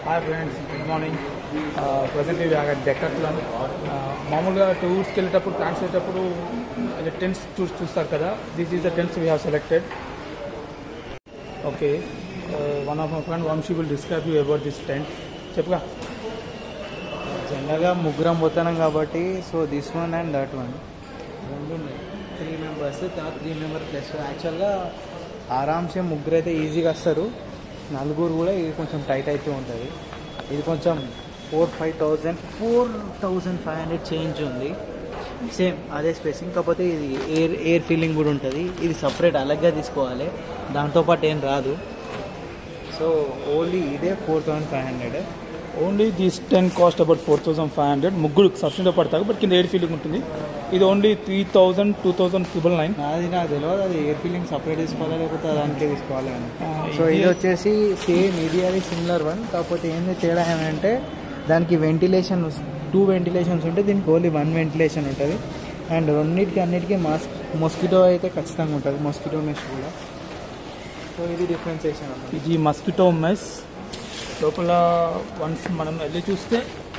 Hi friends good morning present ఇది అక్కడ డెక్కట్లో మామూలుగా టూర్స్కి వెళ్ళేటప్పుడు ప్లాన్స్ వెళ్ళేటప్పుడు అది టెంట్స్ చూసి చూస్తారు కదా this is the tents we have selected okay one of my friend Vamshi will describe you about this tent చెప్పుగా జనరల్గా ముగ్గురం పోతున్నాం కాబట్టి so this one and that one రెండు త్రీ మెంబర్స్ తర్వాత త్రీ మెంబర్ ప్లస్ యాక్చువల్గా ఆరామ్సే ముగ్గురు అయితే ఈజీగా వస్తారు నలుగురు కూడా ఇది కొంచెం టైట్ అయితే ఉంటుంది ఇది కొంచెం four five thousand four thousand five hundred change ఉంది సేమ్ అదే స్పేసింగ్ కాకపోతే ఇది ఎయిర్ ఎయిర్ ఫీలింగ్ కూడా ఉంటుంది ఇది సపరేట్ అలాగే తీసుకోవాలి దాంతోపాటు ఏం రాదు సో ఓన్లీ ఇదే four thousand five hundred only this tent cost about four thousand five hundred ముగ్గురు సబ్సిడీ పడతారు బట్ కింద ఎయిర్ ఫీలింగ్ ఉంటుంది ఇది only three thousand two thousand triple nine అది నాకు తెలియదు అది ఎయిర్ ఫీలింగ్ సపరేట్ తీసుకోవాలా లేకపోతే దానికే తీసుకోవాలి అని ఆ, సో ఇది- ఇది వచ్చేసి సేమ్ ఇది అది సిమిలర్ వన్ కాకపోతే ఏంది తేడా ఏమంటే దానికి వెంటిలేషన్ టూ వెంటిలేషన్స్ ఉంటే దీనికి ఓన్లీ వన్ వెంటిలేషన్ ఉంటుంది అండ్ రెండింటికి అన్నిటికీ మాస్ మస్కిటో అయితే ఖచ్చితంగా ఉంటుంది మస్కిటో మెష్ కూడా సో ఇది డిఫరెన్సియేషన్ అన్నమాట ఇది మస్కిటో మెస్ లోపల వన్స్ మనం వెళ్ళి చూస్తే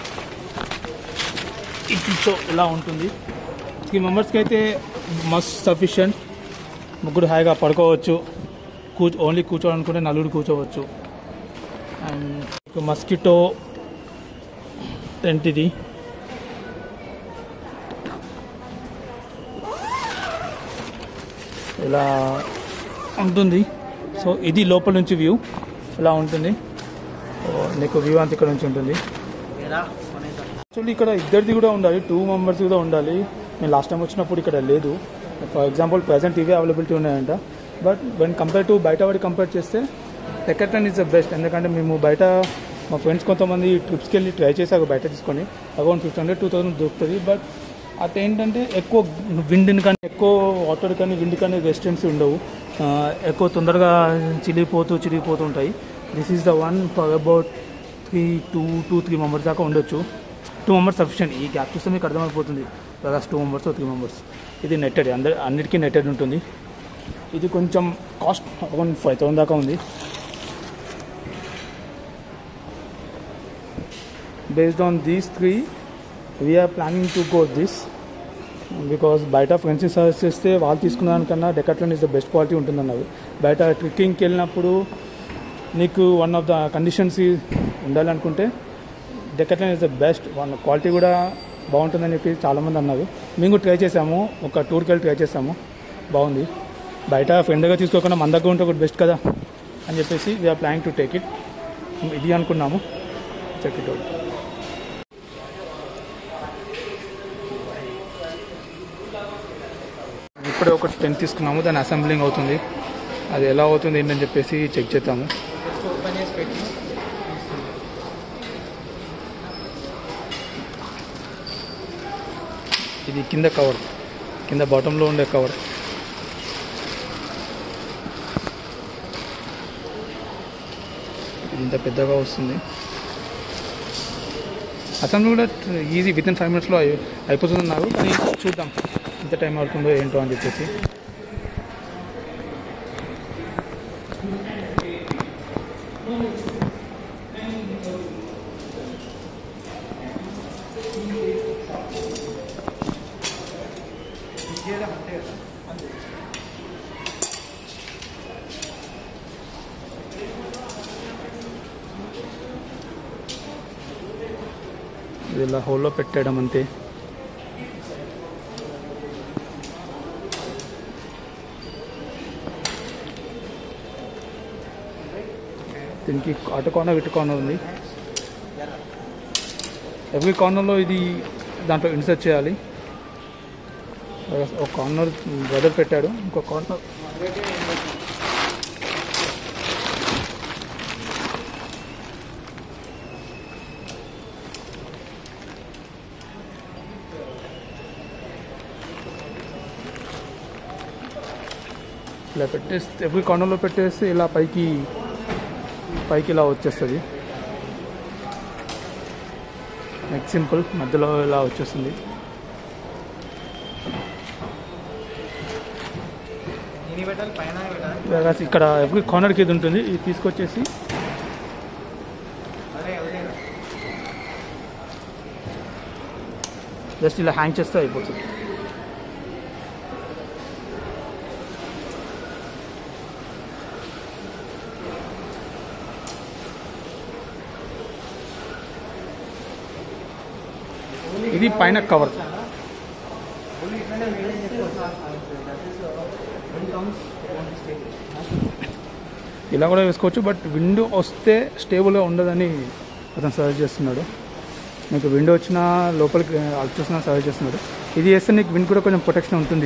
ఈ పిచ్చో ఇలా ఉంటుంది త్రీ మెంబర్స్కి అయితే మస్ట్ సఫిషియంట్ ముగ్గురు హాయిగా పడుకోవచ్చు కూర్చో ఓన్లీ కూర్చోవాలనుకుంటే నలుగురు కూర్చోవచ్చు అండ్ మస్కిటో టెంట్ ఇది ఇలా ఉంటుంది సో ఇది లోపల నుంచి వ్యూ ఇలా ఉంటుంది సో నీకు వ్యూ అంతా ఇక్కడ నుంచి ఉంటుంది యాక్చువల్లీ ఇక్కడ ఇద్దరిది కూడా ఉండాలి టూ మెంబర్స్ కూడా ఉండాలి నేను లాస్ట్ టైం వచ్చినప్పుడు ఇక్కడ లేదు ఫర్ ఎగ్జాంపుల్ ప్రజెంట్ ఇవే అవైలబిలిటీ ఉన్నాయంట బట్ వెన్ కంపేర్ టు బయట వాడి కంపేర్ చేస్తే టెక్కట్లన్ ఇస్ ద బెస్ట్ ఎందుకంటే మేము బయట మా ఫ్రెండ్స్ కొంతమంది ట్రిప్స్కి వెళ్ళి ట్రై చేశారు బయట తీసుకొని account fifty hundred two thousand దొరుకుతుంది బట్ అట్ ఏంటంటే ఎక్కువ విండ్ని కానీ ఎక్కువ వాటర్ కానీ విండ్ కానీ రెసిస్టెన్స్ ఉండవు ఆ, ఎక్కువ తొందరగా చిరిగిపోతూ చిరిగిపోతూ ఉంటాయి this is the one for about three two two three members దాకా ఉండొచ్చు టూ మెంబర్స్ సఫిషియెంట్ ఈ గ్యాప్ చూస్తే మీకు అర్థమైపోతుంది plus two members three members ఇది నెట్టెడ్ అందరి అన్నిటికీ నెట్టెడ్ ఉంటుంది ఇది కొంచెం కాస్ట్ అరౌండ్ ఫైవ్ థౌసండ్ దాకా ఉంది based on these three we are planning to go this because బయట ఫ్రెండ్స్ని సజెస్ట్ చేస్తే వాళ్ళు తీసుకున్న దానికన్నా Decathlon is the best quality ఉంటుందన్నారు బయట ట్రిక్కింగ్కి వెళ్ళినప్పుడు నీకు వన్ ఆఫ్ ద కండిషన్స్ ఉండాలనుకుంటే Decathlon is the best one quality కూడా బాగుంటుందని చెప్పి చాలామంది అన్నారు మేము కూడా ట్రై చేసాము ఒక టూర్కి వెళ్ళి ట్రై చేసాము బాగుంది బయట ఫ్రెండ్గా తీసుకోకుండా మన దగ్గర ఉంటే ఒకటి బెస్ట్ కదా అని చెప్పేసి we are planning to take it ఇది అనుకున్నాము చెక్ ఇట్ అవుట్ ఇప్పుడే ఒక టెంట్ తీసుకున్నాము దాని అసెంబ్లింగ్ అవుతుంది అది ఎలా అవుతుంది ఏంటని చెప్పేసి చెక్ చేద్దాము ఓపెన్ చేసి పెట్టి ఇది కింద కవర్ కింద బాటంలో ఉండే కవర్ ఇది ఇంత పెద్దగా వస్తుంది అసెంబ్లీ కూడా ఈజీ విత్ ఇన్ ఫైవ్ మినిట్స్లో అయి అయిపోతున్నారు కానీ చూద్దాం ఎంత టైం అవుతుందో ఏంటో అని చెప్పేసి ఇది ఇలా హోల్లో పెట్టేయడం అంతే దీనికి అటు కార్నర్ ఇటు కార్నర్ ఉంది ఎవ్రీ కార్నర్లో ఇది దాంట్లో ఇన్సర్ట్ చేయాలి ఒక కార్నర్ బ్రదర్ పెట్టాడు ఇంకో కార్నర్ ఇలా పెట్టేస్తే ఎవ్రీ కార్నర్లో పెట్టేస్తే ఇలా పైకి పైకి ఇలా వచ్చేస్తుంది నెక్ సింపుల్ మధ్యలో ఇలా వచ్చేస్తుంది దీని పెట్టాలి పైన పెట్టాలి Whereas ఇక్కడ ఎవ్రీ కార్నర్కి ఇది ఉంటుంది ఇది తీసుకొచ్చేసి అరే జస్ట్ ఇలా హ్యాంగ్ చేస్తే అయిపోతుంది ఇది పైన కవర్ ఇలా కూడా వేసుకోవచ్చు బట్ విండో వస్తే స్టేబుల్గా ఉండదని అతను సజెస్ట్ చేస్తున్నాడు నీకు విండో వచ్చినా లోపలికి వచ్చేసినా సజెస్ట్ చేస్తున్నాడు ఇది వేస్తే నీకు విండ్ కూడా కొంచెం ప్రొటెక్షన్ ఉంటుంది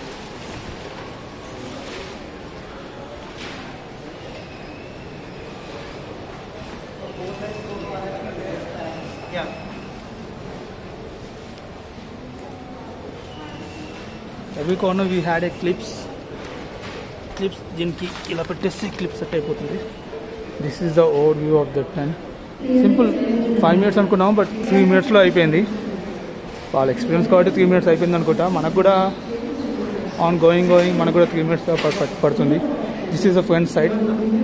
every corner we had a clips clips దీనికి ఇలా పెట్టేస్తే క్లిప్ సెట్ అయిపోతుంది this is the overview of that plan simple five minutes అనుకున్నాం బట్ త్రీ మినిట్స్లో అయిపోయింది వాళ్ళ ఎక్స్పీరియన్స్ కాబట్టి త్రీ మినిట్స్ అయిపోయింది అనుకుంటా మనకు కూడా ఆన్ గోయింగ్ గోయింగ్ మనకు కూడా త్రీ మినిట్స్ పడుతుంది this is the front side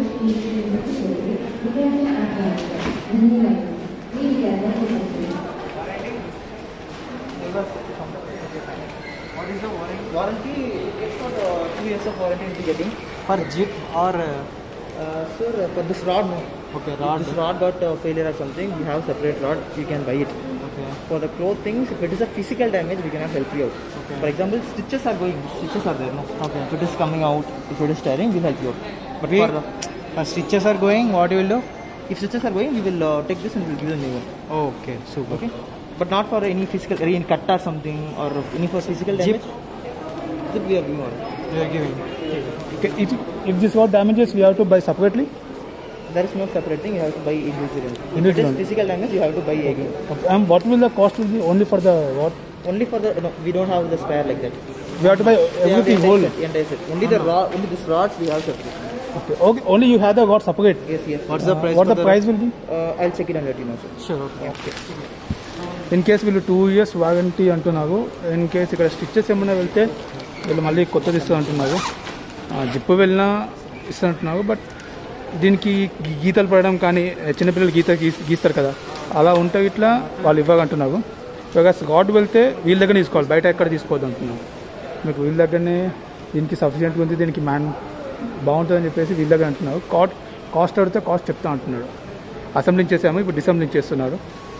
What is the warranty? Warranty, it's for uh, two years of warranty will be getting. For Jeep or? Uh, uh, sir, uh, for this rod, no. Okay, rod. If this rod got uh, failure or something, we have separate rod, you can buy it. Okay. For the cloth things, if it is a physical damage, we cannot help you out. Okay. For example, stitches are going, stitches are there, no? Okay. If it is coming out, if it is tearing, we'll help you out. But We- for the, Uh, stitches are going, what you will do? if stitches are going, we will uh, take this and we'll give you a new one. Okay, super. Okay. But not for any physical, any cut or something, or any for physical Jeep. damage. Jeep we are giving one. You are giving. Okay, if, if this got damages, we have to buy separately. There is no separate thing. You have to buy individually. If it Individually. is physical damage, you have to buy again. Okay. And what will the cost will be only for the what? Only for the no, we don't have the spare like that. We have to buy We have the everything entire whole. set, entire set. Only the rod, only this rods we have separate. Okay. okay. Only you have the got separate. Yes, yes. What's the Uh, price What for the the- price will be? Uh, I'll check it and let you know. Sir. Sure, okay. Okay. In case వీళ్ళు two years warranty అంటున్నారు in case ఇక్కడ stitches ఏమైనా వెళ్తే వీళ్ళు మళ్ళీ కొత్తది ఇస్తూ అంటున్నారు ఆ, జిప్పు వెళ్ళినా ఇస్తూ అంటున్నారు బట్ దీనికి గీ- గీతలు పడడం కానీ చిన్నపిల్లలు గీత గీస్- గీస్తారు కదా అలా ఉంటే ఇట్లా వాళ్ళు ఇవ్వగంటున్నారు ఇక గాడ్ వెళ్తే వీళ్ళ దగ్గర తీసుకోవాలి బయట ఎక్కడ తీసుకోవద్దు అంటున్నారు మీకు వీళ్ళ దగ్గరనే దీనికి సఫిషియెంట్గా ఉంది దీనికి మ్యాన్ బాగుంటుందని చెప్పేసి వీళ్ళ దగ్గర అంటున్నారు కాట్ కాస్ట్ అడిగితే కాస్ట్ చెప్తా అంటున్నాడు అసెంబ్లింగ్ చేసాము ఇప్పుడు డిసెంబ్లింగ్ చేస్తున్నారు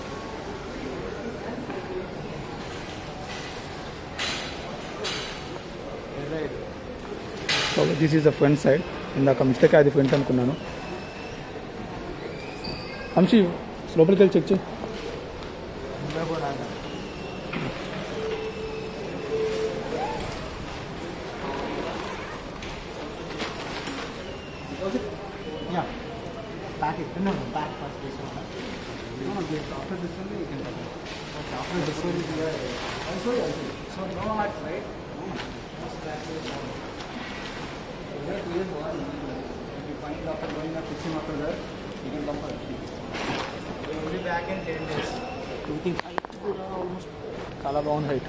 so this is the front side ఇందాక మిస్టేక్ అది ఫ్రంట్ అనుకున్నాను అంశి లోపలికి వెళ్ళి చెక్ చేయి Yeah. Pack it. No, no, pack first this one. No, no, this, after this one you can pack it. Okay, after this one is there. I'll show you, I'll show you. So no hearts, right? No. Just back to this one. So that is one. If you find after going up, fixing after that, you can come for it. We will be back in 10 days. Two things చాలా బాగుంది height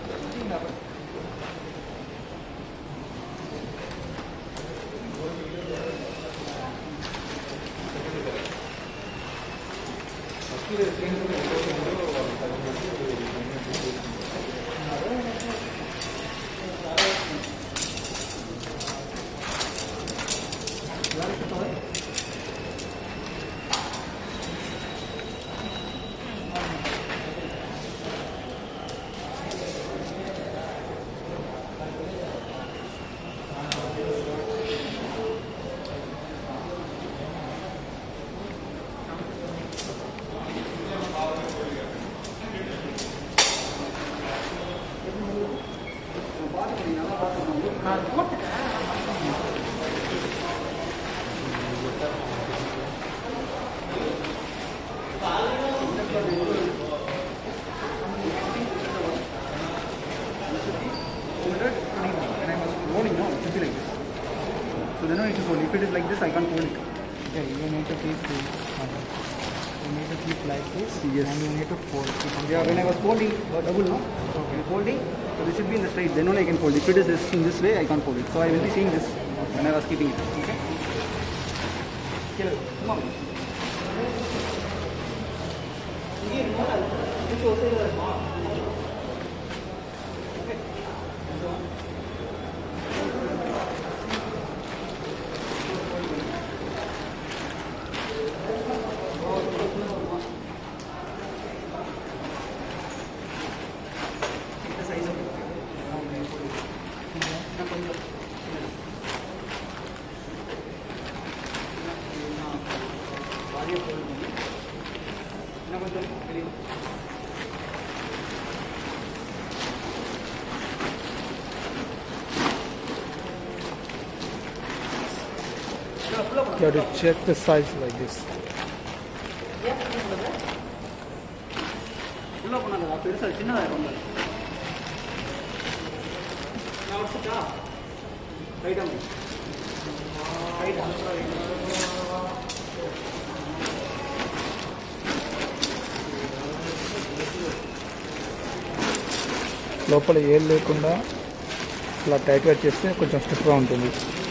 and I was rolling now, it should be like this. So then I need to fold. If it is like this, I can't fold it. Yeah, you need to keep this. You need to keep like this. Yes. And you need to fold. Keep on Yeah, when I was folding, uh, double now. Okay. Folding, so this should be in the straight. Then only I can fold. If it is this, in this way, I can't fold it. So I will be seeing this when I was keeping it. Okay. Okay, come on. You have to check the size like this. உள்ள போனாங்க பெருசா சின்னதா ரொம்ப ரைட்டா లోపల ఏం లేకుండా ఇలా టైట్గా చేస్తే కొంచెం స్టిఫ్గా ఉంటుంది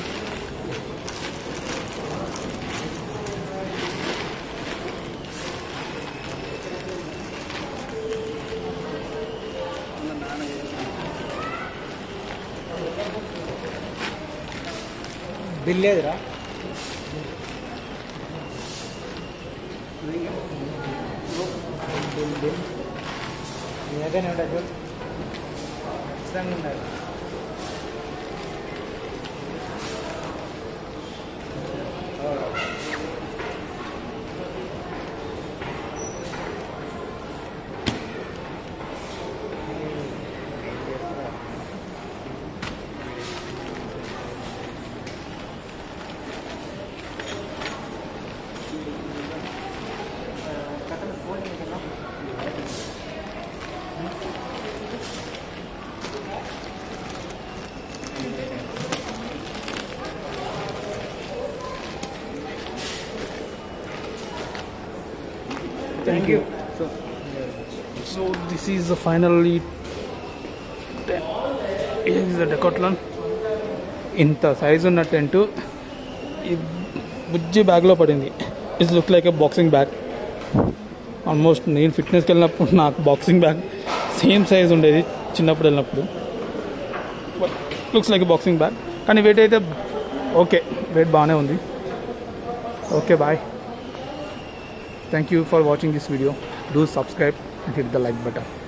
బిల్ లేదురా బిల్ బిల్ మీ దగ్గరనే ఉంటుంది చూడు ఖచ్చితంగా ఉండాలి thank you so this is the finally is the Decathlon ఇంత సైజు ఉన్న టెంట్ ఈ బుజ్జి బ్యాగ్లో పడింది it's look like a boxing bag almost నేను ఫిట్నెస్కి వెళ్ళినప్పుడు నాకు బాక్సింగ్ బ్యాగ్ సేమ్ సైజ్ ఉండేది చిన్నప్పుడు వెళ్ళినప్పుడు లుక్స్ లైక్ బాక్సింగ్ బ్యాగ్ కానీ వెయిట్ అయితే ఓకే వెయిట్ బాగానే ఉంది okay bye Thank you for watching this video. Do subscribe and hit the like button.